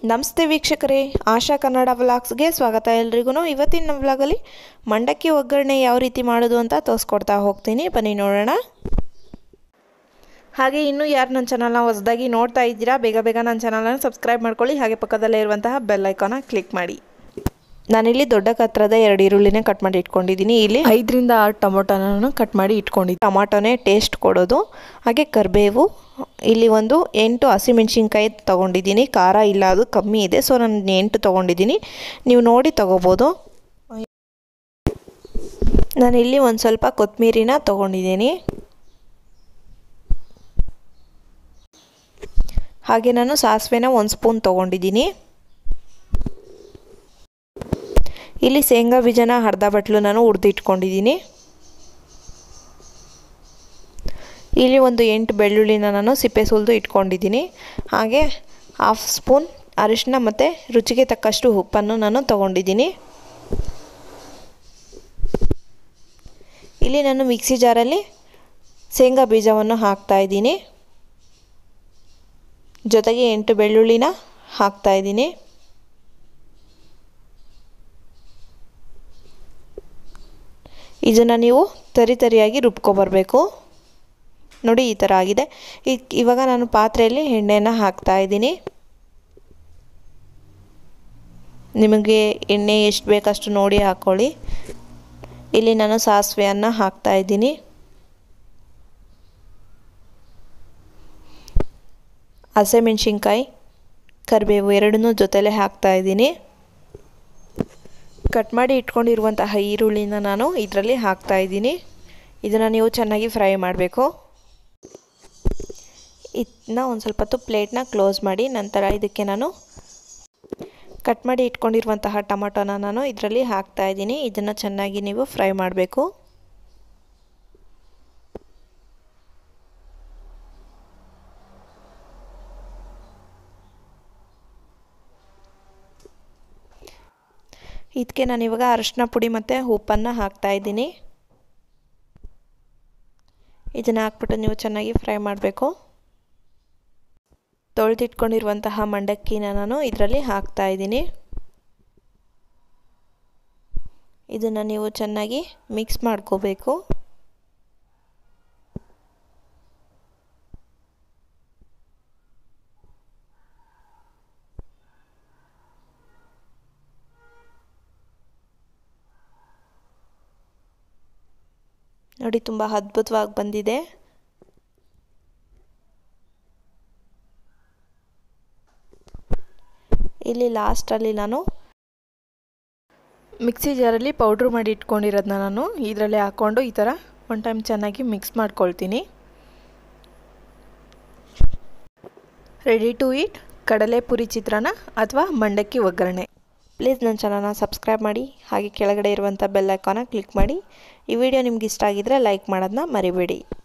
ನಮಸ್ತೆ ವೀಕ್ಷಕರೇ ಆಶಾ ಕನ್ನಡ ವ್ಲಾಗ್ಸ್ಗೆ ಸ್ವಾಗತ ಎಲ್ರಿಗೂ ಇವತ್ತಿನ ವ್ಲಾಗಲ್ಲಿ ಮಂಡಕ್ಕಿ ಒಗ್ಗರಣೆ ಯಾವ ರೀತಿ ಮಾಡೋದು ಅಂತ ತೋರಿಸ್ಕೊಡ್ತಾ ಹೋಗ್ತೀನಿ ಬನ್ನಿ ನೋಡೋಣ ಹಾಗೆ ಇನ್ನೂ ಯಾರು ನನ್ನ ಚಾನಲ್ನ ಹೊಸದಾಗಿ ನೋಡ್ತಾ ಇದ್ದೀರಾ ಬೇಗ ಬೇಗ ನನ್ನ ಚಾನಲನ್ನು ಸಬ್ಸ್ಕ್ರೈಬ್ ಮಾಡ್ಕೊಳ್ಳಿ ಹಾಗೆ ಪಕ್ಕದಲ್ಲೇ ಇರುವಂತಹ ಬೆಲ್ ಐಕಾನ ಕ್ಲಿಕ್ ಮಾಡಿ ನಾನಿಲ್ಲಿ ದೊಡ್ಡ ಕತ್ರದ ಎರಡು ಈರುಳ್ಳಿನ ಕಟ್ ಮಾಡಿ ಇಟ್ಕೊಂಡಿದ್ದೀನಿ ಇಲ್ಲಿ ಐದರಿಂದ ಆರು ಟೊಮೊಟೊನ ಕಟ್ ಮಾಡಿ ಇಟ್ಕೊಂಡಿದ್ದೀನಿ ಟೊಮಾಟೊನೇ ಟೇಸ್ಟ್ ಕೊಡೋದು ಹಾಗೆ ಕರಿಬೇವು ಇಲ್ಲಿ ಒಂದು ಎಂಟು ಹಸಿಮೆಣ್ಸಿನ್ಕಾಯಿ ತೊಗೊಂಡಿದ್ದೀನಿ ಖಾರ ಇಲ್ಲ ಅದು ಕಮ್ಮಿ ಇದೆ ಸೊ ನಾನು ಎಂಟು ತೊಗೊಂಡಿದ್ದೀನಿ ನೀವು ನೋಡಿ ತೊಗೋಬೋದು ನಾನಿಲ್ಲಿ ಒಂದು ಸ್ವಲ್ಪ ಕೊತ್ತಂಬರಿನ ತೊಗೊಂಡಿದ್ದೀನಿ ಹಾಗೆ ನಾನು ಸಾಸಿವೆನ ಒಂದು ಸ್ಪೂನ್ ತೊಗೊಂಡಿದ್ದೀನಿ ಇಲ್ಲಿ ಶೇಂಗಾ ಬೀಜನ ಅರ್ಧ ಬಟ್ಲು ನಾನು ಹುರಿದಿಟ್ಕೊಂಡಿದ್ದೀನಿ ಇಲ್ಲಿ ಒಂದು ಎಂಟು ಬೆಳ್ಳುಳ್ಳಿನ ನಾನು ಸಿಪ್ಪೆ ಸುಲಿದು ಇಟ್ಕೊಂಡಿದ್ದೀನಿ ಹಾಗೆ ಹಾಫ್ ಸ್ಪೂನ್ ಅರಿಶಿನ ಮತ್ತು ರುಚಿಗೆ ತಕ್ಕಷ್ಟು ಉಪ್ಪನ್ನು ನಾನು ತೊಗೊಂಡಿದ್ದೀನಿ ಇಲ್ಲಿ ನಾನು ಮಿಕ್ಸಿ ಜಾರಲ್ಲಿ ಶೇಂಗಾ ಬೀಜವನ್ನು ಹಾಕ್ತಾಯಿದ್ದೀನಿ ಜೊತೆಗೆ ಎಂಟು ಬೆಳ್ಳುಳ್ಳಿನ ಹಾಕ್ತಾಯಿದ್ದೀನಿ ಇದನ್ನು ನೀವು ತರಿ ತರಿಯಾಗಿ ರುಬ್ಕೊಬರಬೇಕು ನೋಡಿ ಈ ಥರ ಆಗಿದೆ ಇವಾಗ ನಾನು ಪಾತ್ರೆಯಲ್ಲಿ ಎಣ್ಣೆನ ಹಾಕ್ತಾ ಇದ್ದೀನಿ ನಿಮಗೆ ಎಣ್ಣೆ ಎಷ್ಟು ಬೇಕಷ್ಟು ನೋಡಿ ಹಾಕ್ಕೊಳ್ಳಿ ಇಲ್ಲಿ ನಾನು ಸಾಸಿವೆಯನ್ನು ಹಾಕ್ತಾ ಇದ್ದೀನಿ ಹಸಿಮೆಣ್ಸಿನ್ಕಾಯಿ ಕರಿಬೇವು ಎರಡನ್ನೂ ಜೊತೆಲೇ ಹಾಕ್ತಾ ಇದ್ದೀನಿ ಕಟ್ ಮಾಡಿ ಇಟ್ಕೊಂಡಿರುವಂತಹ ಈರುಳ್ಳಿನ ನಾನು ಇದರಲ್ಲಿ ಹಾಕ್ತಾ ಇದ್ದೀನಿ ಇದನ್ನು ನೀವು ಚೆನ್ನಾಗಿ ಫ್ರೈ ಮಾಡಬೇಕು ಇದನ್ನ ಒಂದು ಸ್ವಲ್ಪ ಹೊತ್ತು ಪ್ಲೇಟ್ನ ಕ್ಲೋಸ್ ಮಾಡಿ ನಂತರ ಇದಕ್ಕೆ ನಾನು ಕಟ್ ಮಾಡಿ ಇಟ್ಕೊಂಡಿರುವಂತಹ ಟೊಮಟೊನ ನಾನು ಇದರಲ್ಲಿ ಹಾಕ್ತಾ ಇದ್ದೀನಿ ಇದನ್ನು ಚೆನ್ನಾಗಿ ನೀವು ಫ್ರೈ ಮಾಡಬೇಕು ಇದಕ್ಕೆ ನಾನು ಇವಾಗ ಅರಿಶಿನ ಪುಡಿ ಮತ್ತು ಉಪ್ಪನ್ನು ಹಾಕ್ತಾ ಇದ್ದೀನಿ ಇದನ್ನು ಹಾಕ್ಬಿಟ್ಟು ನೀವು ಚೆನ್ನಾಗಿ ಫ್ರೈ ಮಾಡಬೇಕು ತೊಳೆದಿಟ್ಕೊಂಡಿರುವಂತಹ ಮಂಡಕ್ಕಿನ ನಾನು ಇದರಲ್ಲಿ ಹಾಕ್ತಾ ಇದ್ದೀನಿ ಇದನ್ನು ನೀವು ಚೆನ್ನಾಗಿ ಮಿಕ್ಸ್ ಮಾಡ್ಕೋಬೇಕು ನೋಡಿ ತುಂಬ ಅದ್ಭುತವಾಗಿ ಬಂದಿದೆ ಇಲ್ಲಿ ಲಾಸ್ಟಲ್ಲಿ ನಾನು ಮಿಕ್ಸಿ ಜಾರಲ್ಲಿ ಪೌಡ್ರ್ ಮಾಡಿ ಇಟ್ಕೊಂಡಿರೋದನ್ನ ನಾನು ಇದರಲ್ಲಿ ಹಾಕ್ಕೊಂಡು ಈ ಥರ ಒನ್ ಟೈಮ್ ಚೆನ್ನಾಗಿ ಮಿಕ್ಸ್ ಮಾಡ್ಕೊಳ್ತೀನಿ ರೆಡಿ ಟು ಈಟ್ ಕಡಲೆ ಪುರಿ ಚಿತ್ರಾನ್ನ ಅಥವಾ ಮಂಡಕ್ಕಿ ಒಗ್ಗರಣೆ ಪ್ಲೀಸ್ ನನ್ನ ಚಾನಲ್ನ ಸಬ್ಸ್ಕ್ರೈಬ್ ಮಾಡಿ ಹಾಗೆ ಕೆಳಗಡೆ ಇರುವಂಥ ಬೆಲ್ ಐಕಾನ ಕ್ಲಿಕ್ ಮಾಡಿ ಈ ವಿಡಿಯೋ ನಿಮ್ಗೆ ಇಷ್ಟ ಆಗಿದ್ದರೆ ಲೈಕ್ ಮಾಡೋದನ್ನ ಮರಿಬೇಡಿ